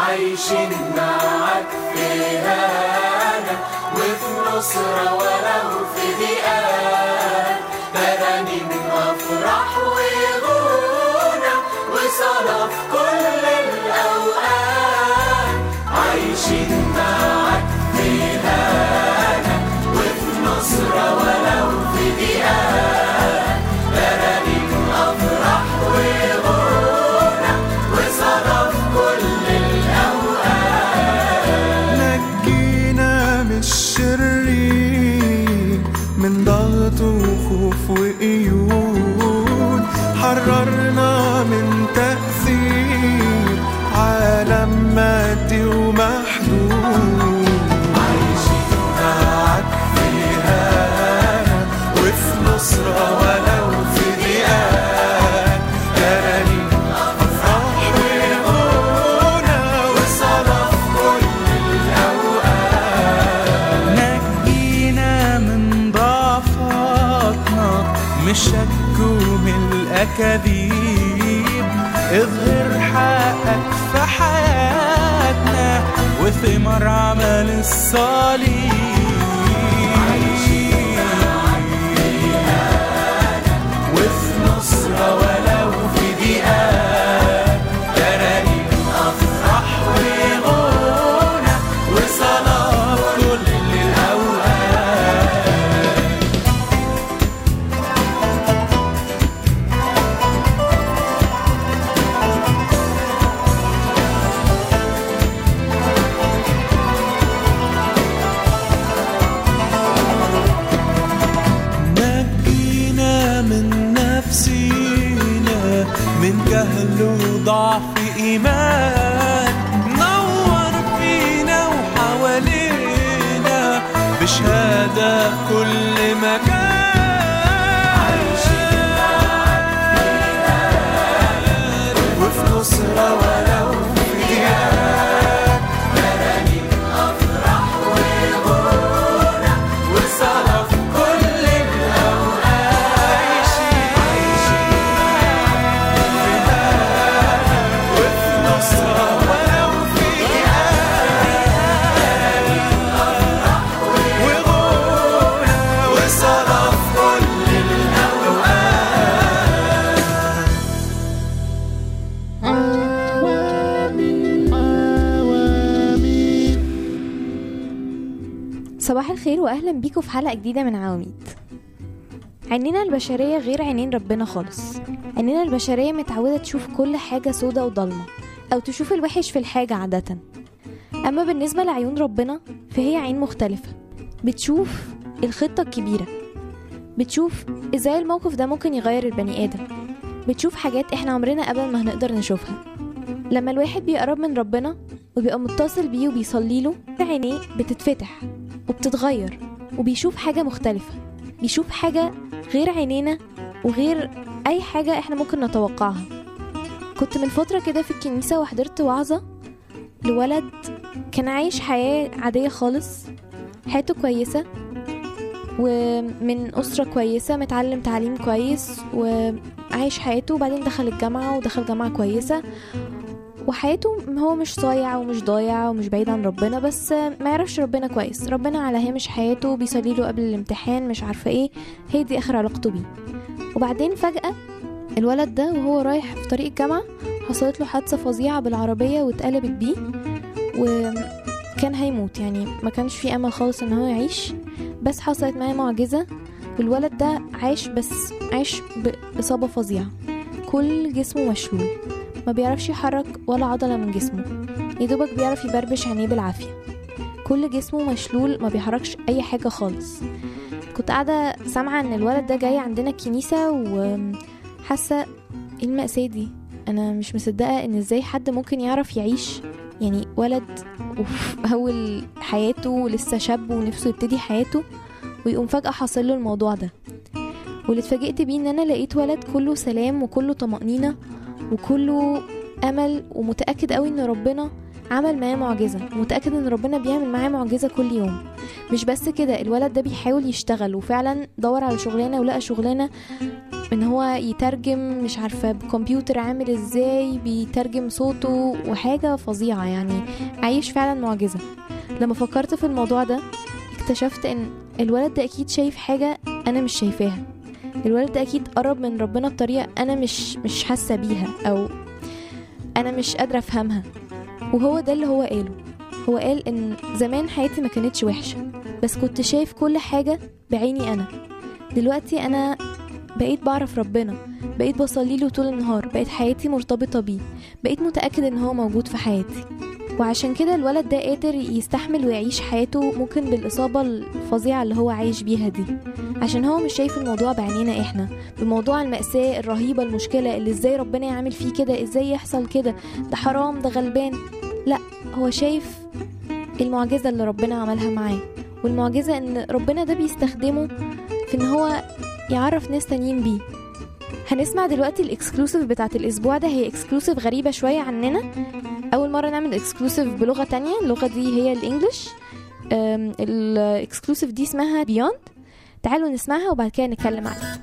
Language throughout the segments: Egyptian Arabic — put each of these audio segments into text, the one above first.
عايشين معاك في هنا وفي نصرة ولو في ضيقات ترانيم أفراح وغنى وصلاة في كل الأوقات عايشين معاك في هنا وفي نصرة ولو في ضيقات ترانيم أفراح وغنى وصلاة في كل نجينا من الشرير من ضغط وخوف وقيود حررنا من تأثير عالم مادي ومحدود عايشين معاك في هنا وفي نصرة ولو في ضيقات ترانيم أفراح وغنى وصلاة في كل نجينا من ضعفاتنا من الشك ومن الأكاذيب اظهر حقك في حياتنا وثمر عمل الصليب وفي نصرة ولو في ضيقات ترانيم أفراح وغنى وصلاة في كل الأوقات نجينا من نفسينا من جهل وضعف إيمان نور فينا وحوالينا بشهادة في كل مكان وفي نصرة ولو في ضيقات ترانيم أفراح وغنى وصلاة في كل الأوقات وفي نصرة ولو في ضيقات وغنى وصلاة في كل الأوقات صباح الخير واهلا بيكم في حلقه جديده من عواميد عينينا البشريه غير عينين ربنا خالص عينينا البشريه متعوده تشوف كل حاجه سودة وضلمه او تشوف الوحش في الحاجه عاده اما بالنسبه لعيون ربنا فهي عين مختلفه بتشوف الخطه الكبيره بتشوف ازاي الموقف ده ممكن يغير البني ادم بتشوف حاجات احنا عمرنا ابدا ما هنقدر نشوفها لما الواحد بيقرب من ربنا وبيبقى متصل بيه وبيصلي له عينيه بتتفتح وبتتغير وبيشوف حاجة مختلفة بيشوف حاجة غير عينينا وغير أي حاجة احنا ممكن نتوقعها كنت من فترة كده في الكنيسة وحضرت وعظة لولد كان عايش حياة عادية خالص حياته كويسة ومن أسرة كويسة متعلم تعليم كويس وعايش حياته وبعدين دخل الجامعة ودخل جامعة كويسة وحياته هو مش صايع ومش ضايع ومش بعيد عن ربنا بس ما يعرفش ربنا كويس ربنا على هامش حياته بيصلي له قبل الامتحان مش عارفه ايه هي دي اخر علاقته بيه وبعدين فجأة الولد ده وهو رايح في طريق الجامعة حصلت له حادثة فظيعة بالعربية واتقلبت بيه وكان هيموت يعني ما كانش في امل خالص ان هو يعيش بس حصلت معاه معجزة والولد ده عاش بس عاش بإصابة فظيعة كل جسمه مشلول ما بيعرفش يحرك ولا عضلة من جسمه يدوبك بيعرف يبربش عينيه بالعافية كل جسمه مشلول ما بيحركش أي حاجة خالص كنت قاعدة سامعة إن الولد ده جاي عندنا الكنيسة وحاسة ايه المأساة دي أنا مش مصدقة إن إزاي حد ممكن يعرف يعيش يعني ولد وفي أول حياته لسه شاب ونفسه يبتدي حياته ويقوم فجأة حاصل له الموضوع ده واللي اتفاجئت بيه إن أنا لقيت ولد كله سلام وكله طمأنينة وكله امل ومتاكد قوي ان ربنا عمل معاه معجزه متاكد ان ربنا بيعمل معاه معجزه كل يوم مش بس كده الولد ده بيحاول يشتغل وفعلا دور على شغلانه ولقى شغلانه ان هو يترجم مش عارفة بكمبيوتر عامل ازاي بيترجم صوته وحاجة فظيعة يعني عايش فعلا معجزة لما فكرت في الموضوع ده اكتشفت ان الولد ده اكيد شايف حاجة انا مش شايفاها الولد ده اكيد قرب من ربنا بطريقة انا مش مش حاسة بيها او انا مش قادرة افهمها وهو ده اللي هو قاله هو قال ان زمان حياتي ما كانتش وحشة بس كنت شايف كل حاجة بعيني انا دلوقتي انا بقيت بعرف ربنا بقيت بصلي له طول النهار بقيت حياتي مرتبطة بيه بقيت متأكد ان هو موجود في حياتي وعشان كده الولد ده قادر يستحمل ويعيش حياته ممكن بالإصابة الفظيعة اللي هو عايش بيها دي عشان هو مش شايف الموضوع بعينينا احنا بموضوع المأساة الرهيبة المشكلة اللي ازاي ربنا يعمل فيه كده ازاي يحصل كده ده حرام ده غلبان لا هو شايف المعجزة اللي ربنا عملها معاه والمعجزة ان ربنا ده بيستخدمه في ان هو يعرف ناس تانيين بيه هنسمع دلوقتي الاكسكلوسيف بتاعت الاسبوع ده هي اكسكلوسيف غريبة شوية عننا اول مرة نعمل اكسكلوسيف بلغة تانية اللغة دي هي الانجليش الاكسكلوسيف دي اسمها بيوند تعالوا نسمعها وبعد كده نتكلم عليها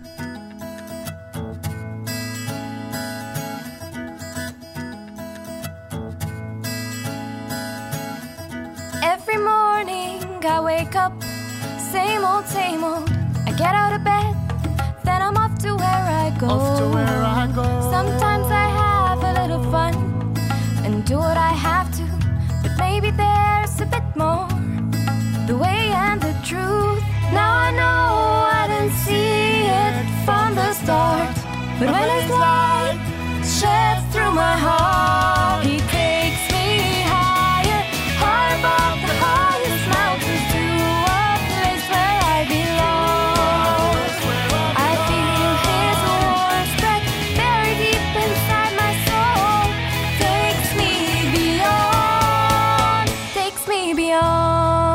Every morning I wake up, same old, same old. I get out of bed, then I'm off to where I go. Off to where I go. Sometimes I have a little fun and do what I have to, but maybe there's a bit more. The way and the truth. Now I know I didn't see it from the start, but when His light sheds through my heart, He takes me higher, high above the highest mountains to a place where I belong. I feel His warm breath very deep inside my soul. Takes me beyond, takes me beyond.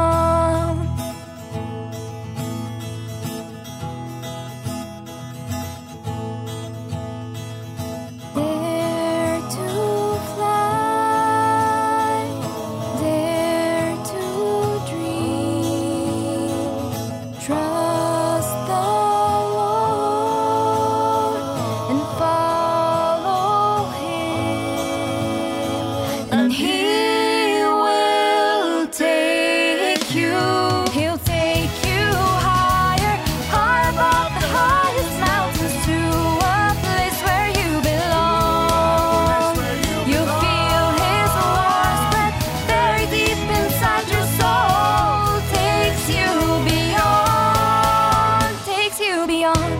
Dare to fly, dare to dream. Trust the Lord and follow Him, and He will take you. He'll take you higher, high above the highest mountains to a place where you belong. You feel His warm breath very deep inside your soul. Takes you beyond, takes you beyond.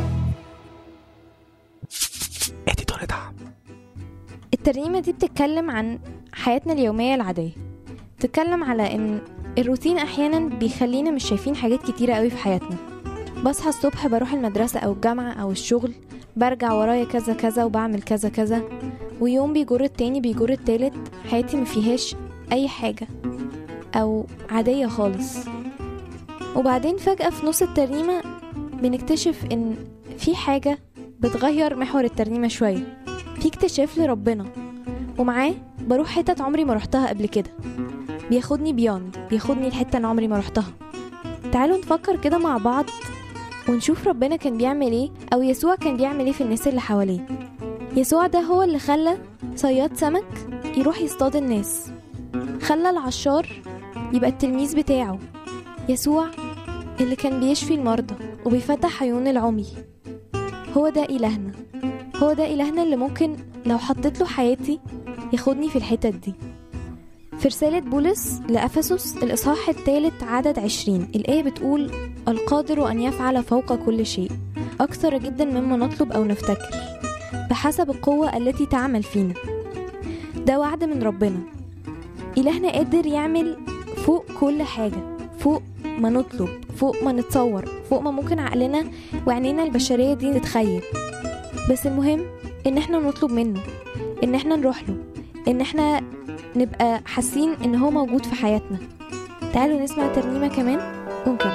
اديتور دعم الترنيمة دي بتتكلم عن حياتنا اليومية العادية بتتكلم على ان الروتين احيانا بيخلينا مش شايفين حاجات كتيرة قوي في حياتنا بصحى الصبح بروح المدرسة او الجامعة او الشغل برجع ورايا كذا كذا وبعمل كذا كذا ويوم بيجر التاني بيجر التالت حياتي مفيهاش اي حاجة او عادية خالص وبعدين فجأة في نص الترنيمة بنكتشف ان في حاجة بتغير محور الترنيمة شوية في اكتشاف لربنا ومعاه بروح حتت عمري ما رحتها قبل كده بياخدني بيوند بياخدني لحتة انا عمري ما رحتها تعالوا نفكر كده مع بعض ونشوف ربنا كان بيعمل ايه او يسوع كان بيعمل ايه في الناس اللي حواليه يسوع ده هو اللي خلى صياد سمك يروح يصطاد الناس خلى العشار يبقى التلميذ بتاعه يسوع اللي كان بيشفي المرضى وبيفتح عيون العمي هو ده إلهنا هو ده إلهنا اللي ممكن لو حطيت له حياتي ياخدني في الحتت دي في رسالة بولس لأفسس الإصحاح الثالث عدد عشرين الآية بتقول القادر أن يفعل فوق كل شيء أكثر جدا مما نطلب أو نفتكر بحسب القوة التي تعمل فينا ده وعد من ربنا إلهنا قادر يعمل فوق كل حاجة فوق ما نطلب فوق ما نتصور فوق ما ممكن عقلنا وعينينا البشرية دي تتخيل بس المهم ان احنا نطلب منه ان احنا نروح له ان احنا نبقى حاسين ان هو موجود في حياتنا تعالوا نسمع ترنيمة كمان ونكمل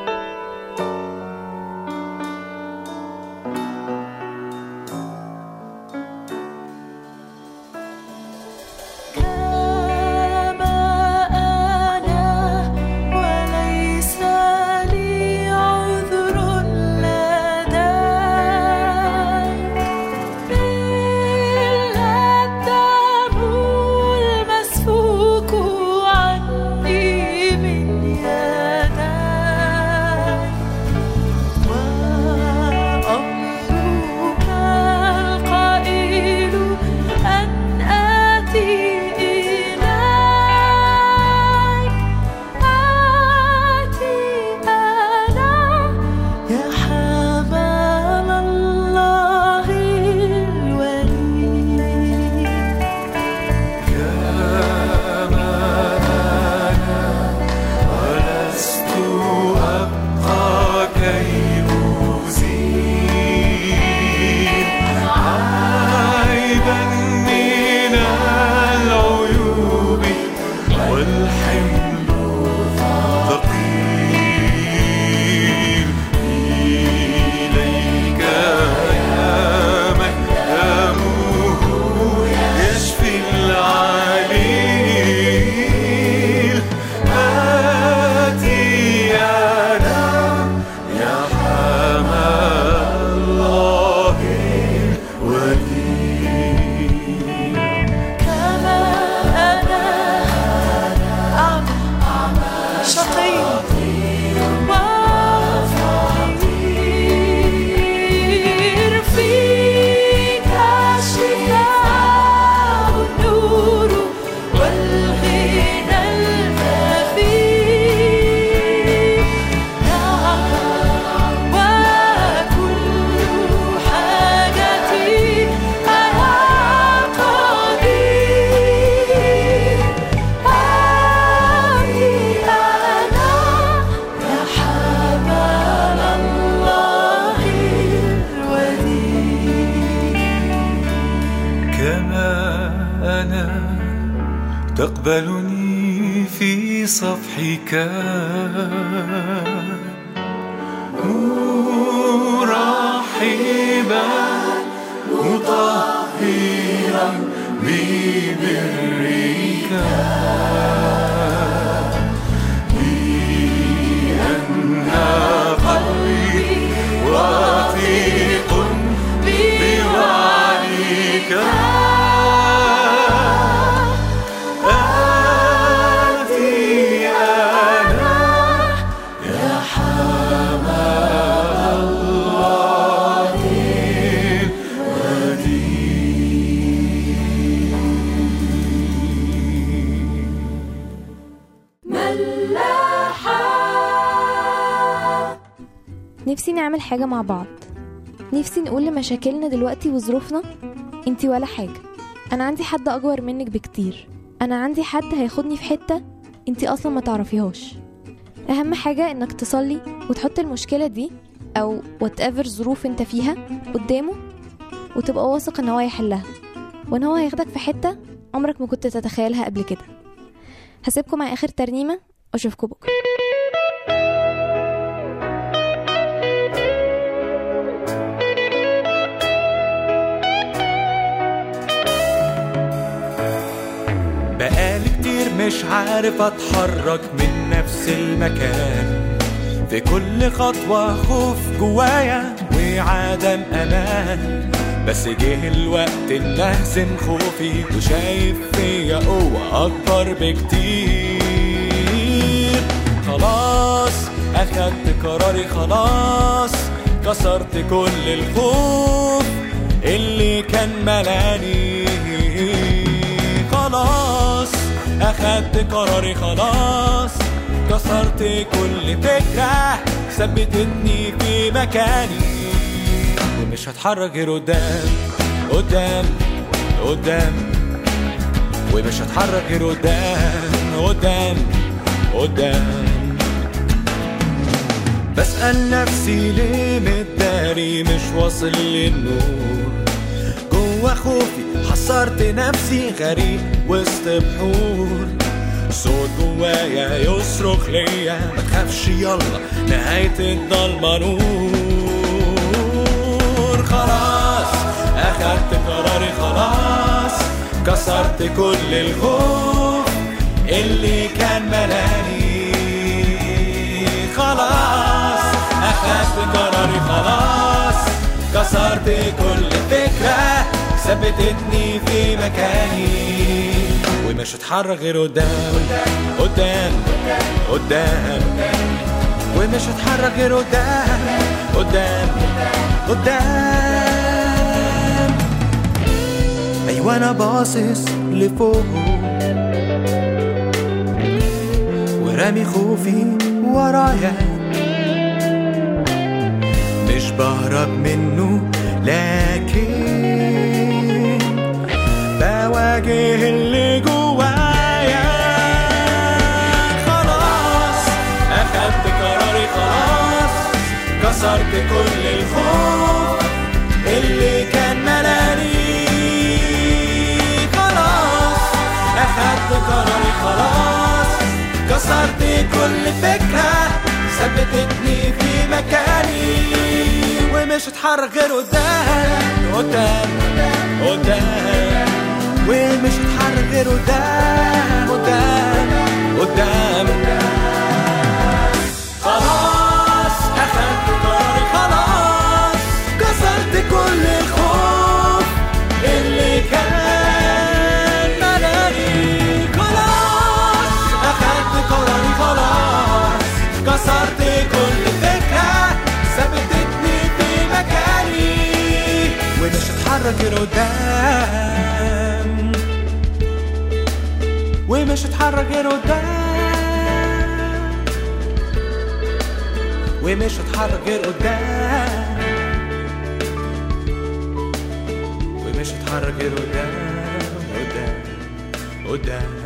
كما أنا وليس لي عذر لديك تقبلني في صفحك مرحبا مطهرا ببرك لأن قلبي واثق بوعدك آتي أنا يا حمى الله نفسي نعمل حاجة مع بعض نفسي نقول لمشاكلنا دلوقتي وظروفنا انتي ولا حاجة أنا عندي حد أكبر منك بكتير أنا عندي حد هياخدني في حتة انتي أصلا ما تعرفيهاش أهم حاجة إنك تصلي وتحط المشكلة دي أو whatever ظروف انت فيها قدامه وتبقى واثق إن هو هيحلها وإن هو هياخدك في حتة عمرك ما كنت تتخيلها قبل كده هسيبكم مع آخر ترنيمة وأشوفكم بكرة بقالي كتير مش عارف اتحرك من نفس المكان في كل خطوة خوف جوايا وعدم امان بس جه الوقت ان اهزم خوفي وشايف فيا قوة اكبر بكتير خلاص اخدت قراري خلاص كسرت كل الخوف اللي كان ملاني خلاص اخدت قراري خلاص كسرت كل فكرة ثبتتني في مكاني ومش هتحرك غير قدام قدام قدام ومش هتحرك غير قدام قدام قدام بسأل نفسي ليه متداري مش واصل للنور جوا خوفي حصرت نفسي غريب وسط بحور صوت جوايا يصرخ ليا ما تخافش يلا نهاية الضلمة نور خلاص أخدت قراري خلاص كسرت كل الخوف اللي كان ملاني خلاص أخدت قراري خلاص كسرت كل فكرة ثبتتني في مكاني ومش هتحرك غير قدام قدام قدام ومش هتحرك غير قدام قدام قدام ايوه انا باصص لفوق ورامي خوفي ورايا مش بهرب منه لكن بواجه اللي جوايا خلاص اخدت قراري خلاص كسرت كل الخوف اللي كان ملاني خلاص اخدت قراري خلاص كسرت كل فكرة ثبتتني في مكاني ومش هتحرك غير قدام قدام قدام ومش هتحرك غير قدام قدام قدام خلاص اخدت قراري خلاص كسرت كل الخوف اللي كان ملاني خلاص اخدت قراري خلاص كسرت كل فكرة ثبتتني في مكاني ومش هتحرك غير قدام ومش هتحرك غير قدام ومش هتحرك غير قدام ومش هتحرك غير قدام قدام قدام